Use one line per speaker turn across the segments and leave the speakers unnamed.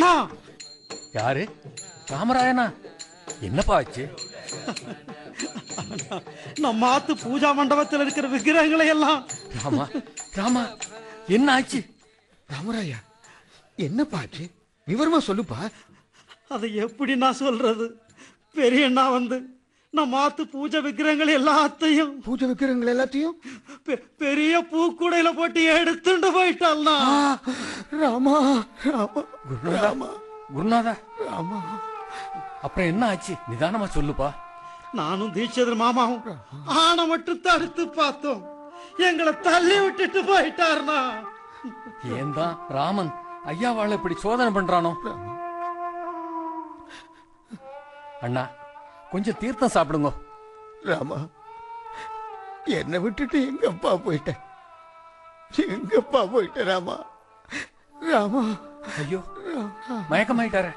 அண்ணா
யாரு ராமராயனா என்னப்பா ஆச்சு
நம்ம ஆத்து பூஜா மண்டபத்தில் இருக்கிற விக்கிரகங்களை எல்லாம்
ராமா ராமா என்ன ஆச்சு
ராமராயா என்னப்பா ஆச்சு விவரமா சொல்லுப்பா
அதை எப்படி நான் சொல்றது பெரியண்ணா வந்து நம்ம ஆத்து பூஜை விக்கிரகங்கள் எல்லாத்தையும்
பூஜை வைக்கிறவங்க எல்லாத்தையும்
பெ- பெரிய பூக்கூடையில போட்டு எடுத்துட்டு போயிட்டாள்னா
ஆ, ராமா ராமா ராமா
குருநாதா
ராமா
அப்புறம் என்ன ஆச்சு நிதானமா சொல்லுப்பா
நானும் தீட்சிதர் மாமாவும் ஆனை மட்டும் தடுத்து பார்த்தோம் எங்களை தள்ளி விட்டுட்டு போயிட்டாருனா
ஏன் தான் ராமன் ஐயாவாள இப்படி சோதனை பண்றானோ அண்ணா கொஞ்சம் தீர்த்தம் சாப்பிடுங்க
ராமா என்னை விட்டுட்டு எங்கப்பா போயிட்ட எங்கப்பா போயிட்ட ராமா ராமா
ஐயோ மயக்கமாயிட்டாரே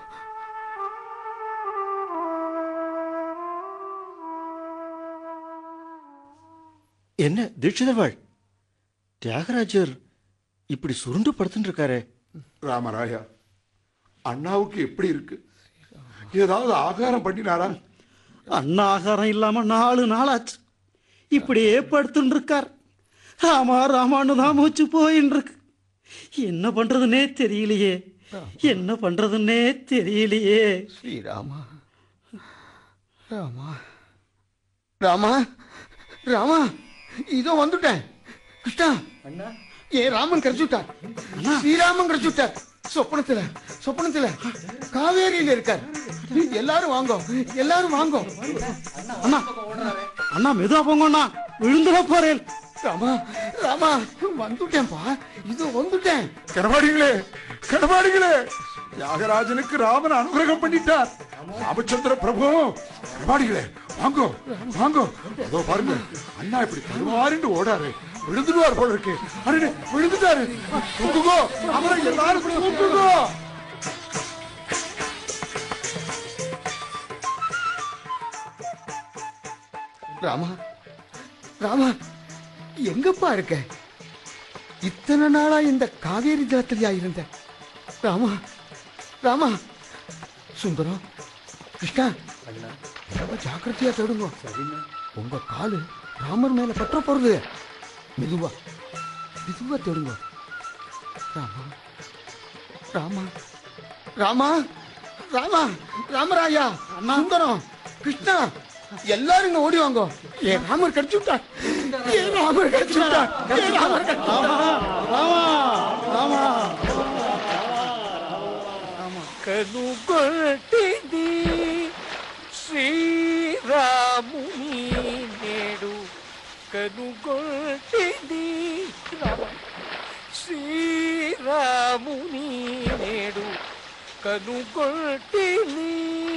என்ன தீட்சிதர்வாள் தியாகராஜர் இப்படி சுருண்டு படுத்துட்டு இருக்காரே
ராமராயா அண்ணாவுக்கு எப்படி இருக்கு ஏதாவது ஆகாரம் பண்ணினாரா
அண்ணா ஆகாரம் இல்லாம நாலு நாளாச்சு இப்படியே படுத்துட்டு இருக்கார் ராமா ராமான்னு தான் மூச்சு போயின்னு இருக்கு என்ன பண்றதுன்னே தெரியலையே என்ன பண்றதுன்னே தெரியலையே
ஸ்ரீராமா ராமா ராமா ராமா இதோ வந்துட்டேன் கிருஷ்ணா ஏன் ராமன் கிடைச்சுட்டார் ஸ்ரீராமன் கிடைச்சுட்டார் சொப்பனத்துல சொப்பனத்துல காவேரியில இருக்கார் எல்லாரும் வாங்கோ எல்லாரும் வாங்கோ
அண்ணா அண்ணா மெதுவா போங்கண்ணா விழுந்துட போறேன்
ராமா ராமா வந்துட்டேன்ப்பா இதோ வந்துட்டேன்
கனபாடிகளே கனபாடிகளே தியாகராஜனுக்கு ராமன் அனுகிரகம் பண்ணிட்டார் ராமச்சந்திர பிரபு கனபாடிகளே வாங்கோ வாங்கோ அதோ பாருங்க அண்ணா இப்படி தருவாருன்னு ஓடாரு விழுந்துடுவார் போல இருக்கு அடடே, விழுந்துட்டாரு தூக்குகோ அவரை எல்லாரும் தூக்குகோ
ராமா ராமா எங்கப்பா இருக்க இத்தனை நாளா இந்த காவேரி ஜலத்திலையா இருந்த ராமா ராமா சுந்தரம் கிருஷ்ணா ரொம்ப ஜாக்கிரதையா தேடுங்க உங்க காலு ராமர் மேல பற்ற போறது மெதுவா மெதுவா தேடுங்க ராமா ராமா ராமா ராமா ராமராயா சுந்தரம் கிருஷ்ணா எல்லாரும் இங்க ஓடி வாங்க ஏன் ராமர் கிடைச்சு விட்டார் ஏன் ராமர் கிடைச்சு விட்டார் ஏன் ராமர் கிடைச்சு
ராமா ராமா
కనుగొట్టింది శ్రీరాముని నేడు కనుగొట్టింది రామ శ్రీరాముని నేడు కనుగొట్టింది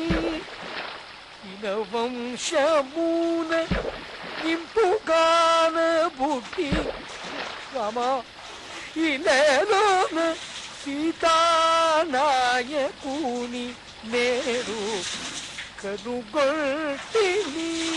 ఇనవంశమున ఇంపుగాన బుట్టి రామ ఇలలోన సీతానాయకుని నేడు కనుగొట్టిని